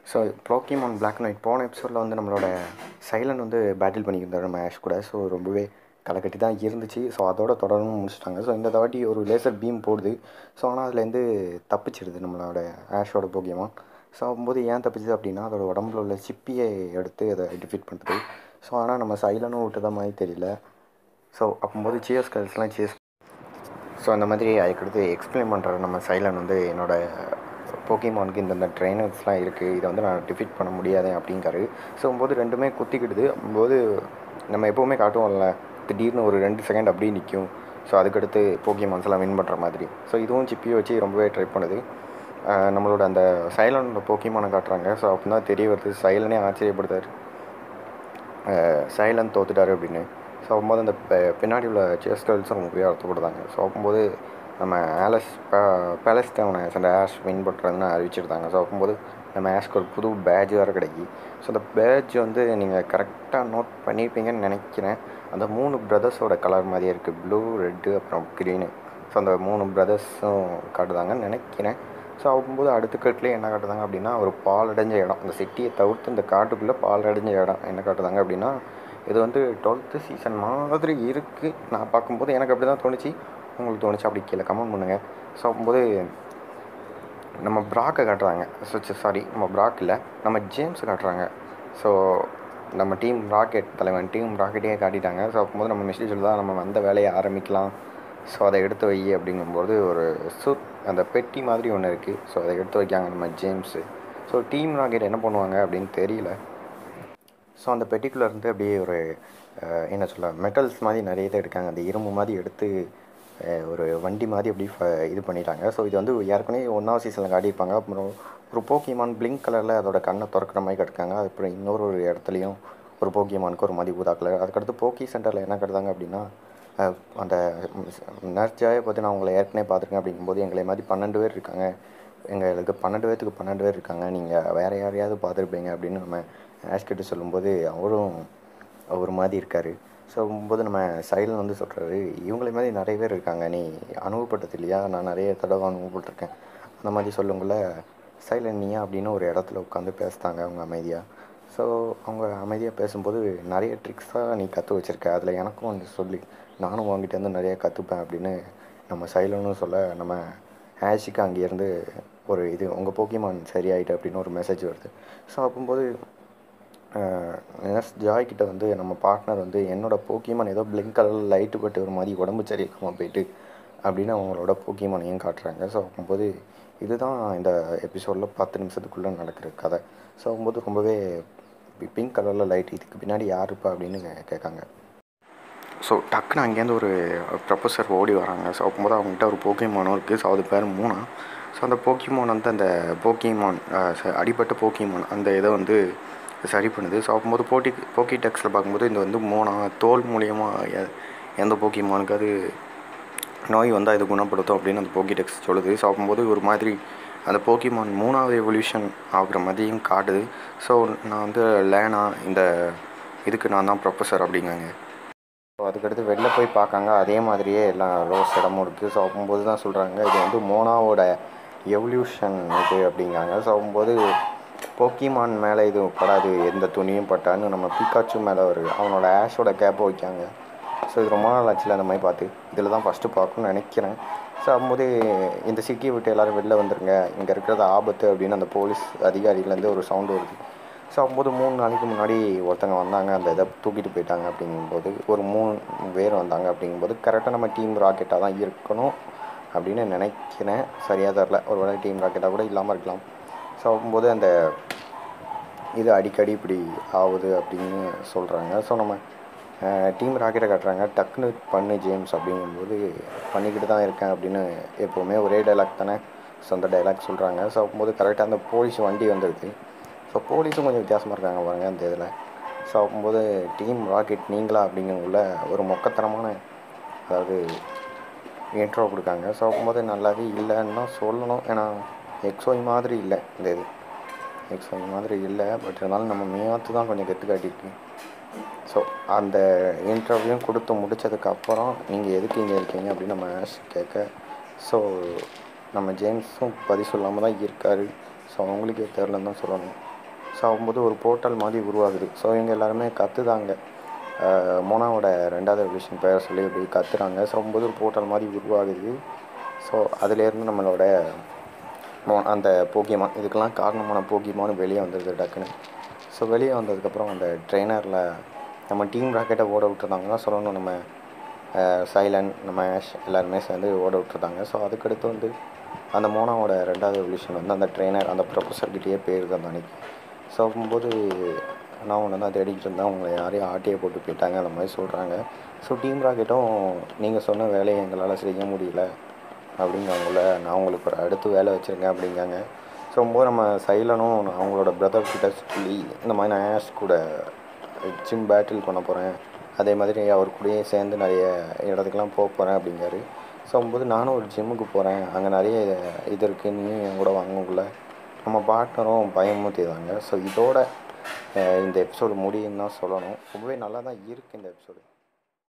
so Pokemon black and white போன எபிசோடில் வந்து நம்மளோட சைலன் வந்து பேட்டில் பண்ணியிருந்தார் நம்ம ஆஷ் கூட ஸோ ரொம்பவே களைக்கட்டி தான் இருந்துச்சு ஸோ அதோட தொடர்ந்து முடிச்சிட்டாங்க ஸோ இந்த வாட்டி ஒரு லேசர் பீம் போடுது ஸோ ஆனால் அதுலேருந்து தப்பிச்சிடுது நம்மளோட ஆஷோட போக்கியமாக ஸோ ஆகும்போது ஏன் தப்பிச்சுது அப்படின்னா அதோட உடம்புல உள்ள சிப்பியை எடுத்து அதை டிஃபீட் பண்ணுறது ஸோ ஆனால் நம்ம சைலனும் விட்டத மாதிரி தெரியல ஸோ அப்போது சியர்ஸ் கல்ஸ்லாம் சியர்ஸ் ஸோ அந்த மாதிரி அதுக்கடுத்து எக்ஸ்பிளைன் பண்ணுற நம்ம சைலன் வந்து என்னோடய போக்கிமானுக்கு இந்தந்த ட்ரைனர்ஸ்லாம் இருக்குது இதை வந்து நான் டிஃபீட் பண்ண முடியாது அப்படிங்காரு ஸோ போது ரெண்டுமே குத்திக்கிடுது போது நம்ம எப்போவுமே காட்டுவோம்ல திடீர்னு ஒரு ரெண்டு செகண்ட் அப்படியே நிற்கும் ஸோ அதுக்கடுத்து போக்கிமான்ஸ் எல்லாம் வின் பண்ணுற மாதிரி ஸோ இதுவும் சிப்பியை வச்சு ரொம்பவே ட்ரை பண்ணுது ஆஹ் நம்மளோட அந்த சைலனோட போக்கிமானை காட்டுறாங்க ஸோ அப்போ தான் தெரிய வருது சைலனே ஆச்சரியப்படுத்தாரு சைலன் தோத்துட்டாரு அப்படின்னு ஸோ அப்போது அந்த பெ- பின்னாடி உள்ள சேஸ் கேர்ள்ஸும் ரொம்பவே அர்த்தப்படுதாங்க ஸோ அப்போது நம்ம ஆலஸ் பேலஸ் டவுனை அந்த ஆஷ் வின் பண்ணுறதுன்னு அறிவிச்சிருந்தாங்க ஸோ அப்போது நம்ம ஆஷ்க்கு ஒரு புது பேட்ச் வேறு கிடைக்கி ஸோ அந்த பேட்ச் வந்து நீங்கள் கரெக்டாக நோட் பண்ணியிருப்பீங்கன்னு நினைக்கிறேன் அந்த மூணு பிரதர்ஸோட கலர் மாதிரியே இருக்குது ப்ளூ ரெட்டு அப்புறம் க்ரீனு ஸோ அந்த மூணு பிரதர்ஸும் காட்டுதாங்கன்னு நினைக்கிறேன் ஸோ ஆகும்போது அடுத்த கட்டிலே என்ன காட்டுதாங்க அப்படின்னா ஒரு பால் அடைஞ்ச இடம் அந்த சிட்டியை தவிர்த்து இந்த காட்டுக்குள்ளே பால் அடைஞ்ச இடம் என்ன காட்டுதாங்க அப்படின்னா இது வந்து டுவெல்த்து சீசன் மாதிரி இருக்குது நான் பார்க்கும்போது எனக்கு அப்படி தான் தோணுச்சு உங்களுக்கு தோணுச்சு அப்படி கீழே கமெண்ட் பண்ணுங்கள் ஸோ ஆகும்போது நம்ம ப்ராக்கை காட்டுறாங்க ஸோ சாரி நம்ம ப்ராக் இல்லை நம்ம ஜேம்ஸ் காட்டுறாங்க ஸோ நம்ம டீம் ராக்கெட் தலைவன் டீம் ராக்கெட்டே காட்டிட்டாங்க ஸோ அப்போது நம்ம மெசேஜ் தான் நம்ம வந்த வேலையை ஆரம்பிக்கலாம் ஸோ அதை எடுத்து வை அப்படிங்கும்போது ஒரு சூட் அந்த பெட்டி மாதிரி ஒன்று இருக்குது ஸோ அதை எடுத்து வைக்காங்க நம்ம ஜேம்ஸு ஸோ டீம் ராக்கெட் என்ன பண்ணுவாங்க அப்படின்னு தெரியல ஸோ அந்த பெட்டிக்குள்ளே இருந்து அப்படியே ஒரு அஹ், என்ன சொல்ல மெட்டல்ஸ் மாதிரி நிறைய இதை எடுக்காங்க அந்த இரும்பு மாதிரி எடுத்து அஹ், ஒரு வண்டி மாதிரி அப்படி ஃப- இது பண்ணிட்டாங்க ஸோ இது வந்து ஏற்கனவே ஒன்றாவது சீசனில் காட்டியிருப்பாங்க அப்புறம் ஒரு போக்கிமான் பிளிங்க் கலரில் அதோட கண்ணை திறக்கிற மாதிரி கட்டுக்காங்க அப்புறம் இன்னொரு ஒரு இடத்துலையும் ஒரு போக்கிமானுக்கு ஒரு மாதிரி ஊதா கலர் அதுக்கடுத்து போக்கி சென்டரில் என்ன கட்டுதாங்க அப்படின்னா அஹ், அந்த நர்ஜாயை பற்றி நான் உங்களை ஏற்கனவே பார்த்துருக்கேன் அப்படிங்கும்போது எங்களை மாதிரி பன்னெண்டு பேர் இருக்காங்க எங்களுக்கு பன்னெண்டு பேர்த்துக்கு பன்னெண்டு பேர் இருக்காங்க நீங்கள் வேறு யாரையாவது பார்த்துருப்பீங்க அப்படின்னு நம்ம ஆஷ்கிட்ட சொல்லும்போது அவரும் ஒரு மாதிரி இருக்கார் ஸோ போது நம்ம சைலன் வந்து சொல்கிறாரு இவங்கள மாதிரி நிறைய பேர் இருக்காங்க நீ அனுபவப்பட்டது இல்லையா நான் நிறைய தடவை அனுபவப்பட்டிருக்கேன் அந்த மாதிரி சொல்லுங்கள சைலன் நீயா அப்படின்னு ஒரு இடத்துல உட்காந்து பேசுகிறாங்க அவங்க அமைதியாக ஸோ அவங்க அமைதியாக பேசும்போது நிறைய ட்ரிக்ஸாக நீ கற்று வச்சுருக்க அதில் எனக்கும் வந்து சொல்லி நானும் உங்ககிட்ட இருந்து நிறைய கற்றுப்பேன் அப்படின்னு நம்ம சைலனும் சொல்ல நம்ம ஆஷிக்கு அங்கேருந்து ஒரு இது உங்கள் போக்கிமான் சரியாயிட்டு அப்படின்னு ஒரு மெசேஜ் வருது ஸோ அப்போது நர்ஸ் ஜாய் கிட்ட வந்து நம்ம பார்ட்னர் வந்து என்னோட போக்கிமான் ஏதோ பிளிங்க் கலரில் லைட்டு பட்டு ஒரு மாதிரி உடம்பு சரியில்லாமல் போயிட்டு அப்படின்னு அவங்களோட போக்கிமானையும் காட்டுறாங்க ஸோ அப்போது இதுதான் இந்த எபிசோடில் பத்து நிமிஷத்துக்குள்ளே நடக்கிற கதை ஸோ அப்போது ரொம்பவே பிங்க் கலரில் லைட் இதுக்கு பின்னாடி யார் இருப்பா அப்படின்னு கே- கேட்காங்க ஸோ டக்குன்னு அங்கேருந்து ஒரு ப்ரொஃபஸர் ஓடி வராங்க ஸோ அப்போது அவங்ககிட்ட ஒரு போக்கிமானும் இருக்குது ஸோ அது பேர் மூணா ஸோ அந்த போக்கிமான் வந்து அந்த போக்கிமான் அஹ், ச- அடிபட்ட போக்கிமான் அந்த இதை வந்து சரி பண்ணுது ஸோ அப்போது போட்டி போக்கி டெக்ஸில் பார்க்கும்போது இந்த வந்து மூணா தோல் மூலியமாக எ- எந்த போக்கிமானுக்கு அது நோய் வந்தால் இது குணப்படுத்தும் அப்படின்னு அந்த போக்கி டெக்ஸ் சொல்லுது ஸோ அப்போது ஒரு மாதிரி அந்த போக்கிமான் மூணாவது எவல்யூஷன் ஆகுற மாதிரியும் காட்டுது ஸோ நான் வந்து லேனா இந்த இதுக்கு நான் தான் ப்ரொஃபஸர் அப்படிங்காங்க ஸோ அதுக்கடுத்து வெளில போய் பார்க்காங்க அதே மாதிரியே எல்லாம் ரோஸ் இடமும் இருக்குது ஸோ அப்போது தான் சொல்கிறாங்க இது வந்து மோனாவோட எவல்யூஷன் இது அப்படிங்காங்க ஸோ அப்போது போக்கிமான் மேலே இது படாது எந்த துணியும் பட்டான்னு நம்ம பிகாச்சு மேலே ஒரு அவனோட ஆஷோட கேப்பை வைக்காங்க ஸோ இது ரொம்ப நாள் ஆச்சுல அந்த மாதிரி பார்த்து இதில் தான் ஃபஸ்ட்டு பார்க்கணும்னு நினைக்கிறேன் ஸோ அப்போது இந்த சிட்டியை விட்டு எல்லோரும் வெளில வந்துருங்க இங்கே இருக்கிறது ஆபத்து அப்படின்னு அந்த போலீஸ் அதிகாரியிலேருந்து ஒரு சவுண்டு வருது ஸோ அப்போது மூணு நாளைக்கு முன்னாடி ஒருத்தங்க வந்தாங்க அந்த இதை தூக்கிட்டு போயிட்டாங்க அப்படிங்கும்போது ஒரு மூணு பேர் வந்தாங்க அப்படிங்கும்போது கரெக்டாக நம்ம டீம் ராக்கெட்டாக தான் இருக்கணும் அப்படின்னு நினைக்கிறேன் சரியாக தரல ஒரு வேளை டீம் ராக்கெட்டாக கூட இல்லாமல் இருக்கலாம் ஸோ அப்போது அந்த இது அடிக்கடி இப்படி ஆகுது அப்படின்னு சொல்கிறாங்க ஸோ நம்ம டீம் ராக்கெட்டை காட்டுறாங்க டக்குன்னு பண்ணு ஜேம்ஸ் அப்படிங்கும்போது பண்ணிக்கிட்டு தான் இருக்கேன் அப்படின்னு எப்போவுமே ஒரே டைலாக் தானே ஸோ அந்த டைலாக் சொல்கிறாங்க ஸோ அப்போது கரெக்டாக அந்த போலீஸ் வண்டி வந்துடுது ஸோ போலீஸும் கொஞ்சம் வித்தியாசமாக இருக்காங்க பாருங்க அந்த இதில் ஸோ அப்போது டீம் ராக்கெட் நீங்களா அப்படிங்கக்குள்ள ஒரு மொக்கத்தனமான அதாவது இன்ட்ரோ கொடுக்காங்க ஸோ அப்போது நல்லாவே இல்லைன்னு தான் சொல்லணும் ஏன்னா எக்ஸோய் மாதிரி இல்லை இந்த இது எக்ஸோய் மாதிரி இல்லை பட் இருந்தாலும் நம்ம மேத்து தான் கொஞ்சம் கெத்து காட்டியிருக்கு ஸோ அந்த இன்டர்வியூ கொடுத்து முடிச்சதுக்கப்புறம் நீங்கள் எதுக்கு இங்கே இருக்கீங்க அப்படின்னு நம்ம ஆஷ் கேட்க ஸோ நம்ம ஜேம்ஸும் பதில் சொல்லாமல் தான் இருக்கார் ஸோ அவங்களுக்கே தெரிலன்னு தான் சொல்லணும் ஸோ ஆகும்போது ஒரு போர்ட்டல் மாதிரி உருவாகுது ஸோ இவங்க எல்லாருமே கற்றுதாங்க மோனாவோட ரெண்டாவது எவல்யூஷன் பேரை சொல்லி இப்படி கத்துறாங்க ஸோ ஆகும்போது ஒரு போர்ட்டல் மாதிரி உருவாகுது ஸோ அதுலேருந்து நம்மளோட மோ அந்த போக்கியமான் இதுக்கெல்லாம் காரணமான போக்கியமான் வெளியே வந்துடுது டக்குன்னு ஸோ வெளியே வந்ததுக்கப்புறம் அந்த ட்ரெயினரில் நம்ம டீம் ராக்கெட்டை ஓட விட்டுருந்தாங்கன்னா சொல்லணும் நம்ம சைலன் நம்ம ஆஷ் எல்லாருமே சேர்ந்து ஓட விட்டுருந்தாங்க ஸோ அதுக்கடுத்து வந்து அந்த மோனாவோட ரெண்டாவது எவல்யூஷன் வந்து அந்த ட்ரெயினர் அந்த ப்ரொஃபஸர்கிட்டயே போயிருது அந்த அன்னைக்கு ஸோ ஆகும்போது நான் ஒன்று தான் தேடிக்கிட்டு இருந்தேன் அவங்க யாரையும் ஆட்டியை போட்டு போயிட்டாங்க அந்த மாதிரி சொல்கிறாங்க ஸோ டீம் ராக்கெட்டும் நீங்கள் சொன்ன வேலையை எங்களால் செய்ய முடியல அப்படிங்கிறவங்கள நான் உங்களுக்கு ஒரு அடுத்து வேலை வச்சுருக்கேன் அப்படிங்காங்க ஸோ போது நம்ம சைலனும் அவங்களோட பிரதர் கிட்ட சொல்லி இந்த மாதிரி நான் ஆஷ் கூட ஜிம் பேட்டில் பண்ண போகிறேன் அதே மாதிரி அவர் கூடயே சேர்ந்து நிறைய இடத்துக்குலாம் போக போகிறேன் அப்படிங்காரு ஸோ போது நானும் ஒரு ஜிம்முக்கு போகிறேன் அங்கே நிறைய இது இருக்குது நீயும் என் கூட வாங்கக்குள்ள நம்ம பார்ட்னரும் பயமுறுத்திடுறாங்க ஸோ இதோட இந்த எபிசோடு முடியும்னு தான் சொல்லணும் ரொம்பவே நல்லா தான் இருக்குது இந்த எபிசோடு